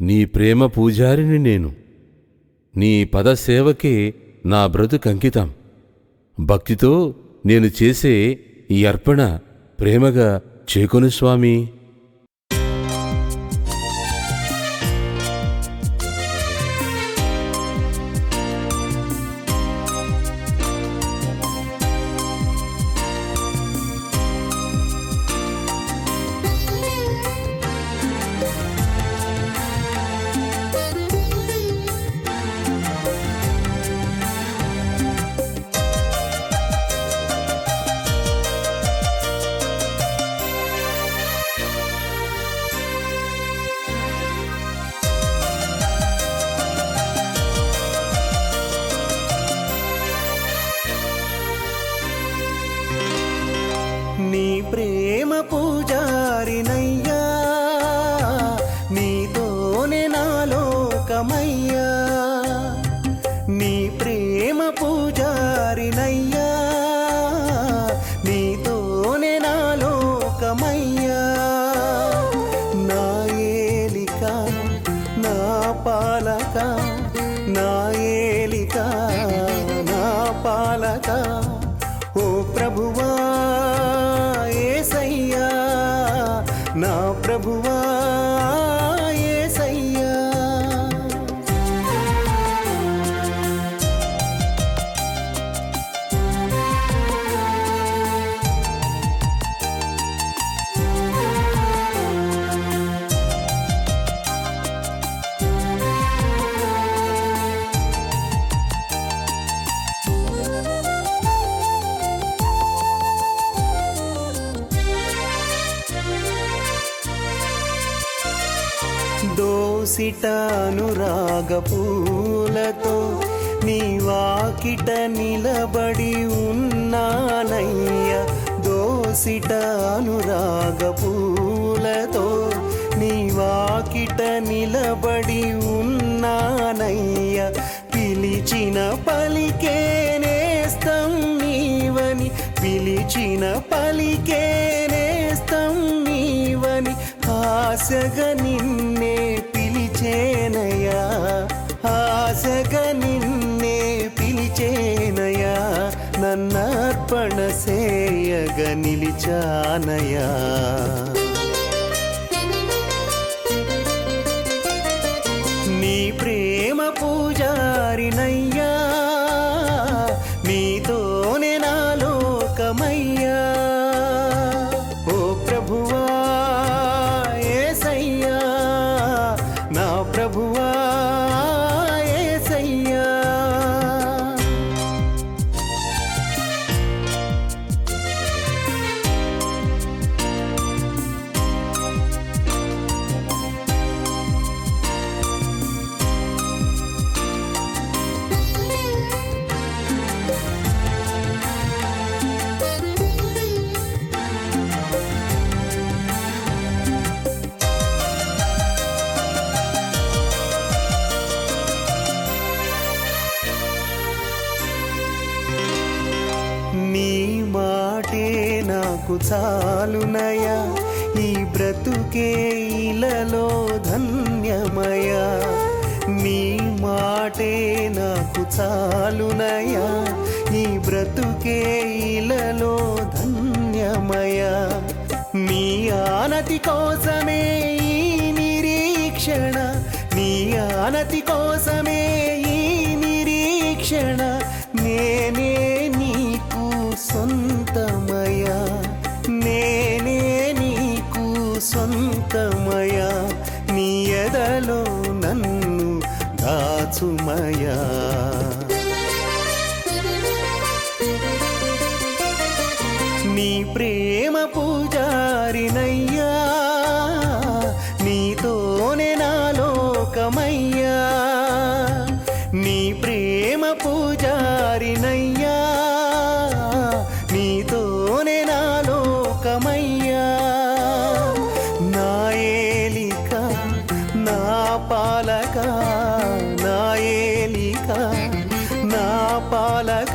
నీ ప్రేమ పూజారిని నేను నీ పదసేవకే నా బ్రతుకంకితం భక్తితో నేను చేసే ఈ అర్పణ ప్రేమగా చేకొను స్వామి నీ ప్రేమ పూజారినయ్యా నీతోనే నా లోకమయ్యా నీ ప్రేమ పూజారినయ్యా నీతోనే నా లోకమయ్యా నా ఏలిక నా పాలక నా ఏలిక నా పాలక ఓ ప్రభువా ఏసయ్యా నా ప్రభువా ఏసయ్యా దోసిట అనురాగ పూలతో నీ వాకిట నిలబడి ఉన్నానయ్య దోసిట అనురాగ పూలతో నీ వాకిట నిలబడి ఉన్నానయ్య పిలిచిన పలికే నేస్తం నీవని పిలిచిన పలికే నేస్తం నీవని ఆశగా నిన్నే పిలిచేనయా ఆశగా నిన్నే పిలిచేనయా నన్నర్పణ సేయగ నిలిచానయా నీ ప్రేమ పూజారినయ్యా నీతోనే నా లోకమయ్యా ఓ ప్రభువా ఏసయ్యా నా ప్రభువా ఏసయ్యా నీ మాటే నాకు చాలునయా ఈ బ్రతుకే ఇలలో ధన్యమయా నీ మాటే నాకు చాలునయా ఈ బ్రతుకే ఇలలో ధన్యమయా నీ ఆనతి కోసమే ఈ నిరీక్షణ నీ ఆనతి కోసమే ఈ నిరీక్షణ నేనే నీకు సొంతమయా నేనే నీకు సొంతమయా నీ ఎదలో నన్ను దాచుమయా నీ ప్రేమ పూజారినయ్యా నీతోనే నా లోకమయ్యా నీ ప్రేమ పూజారినయ్యా నీతోనే నా లోకమయ్యా నా ఏలిక నా పాలక నా ఏలిక నా పాలక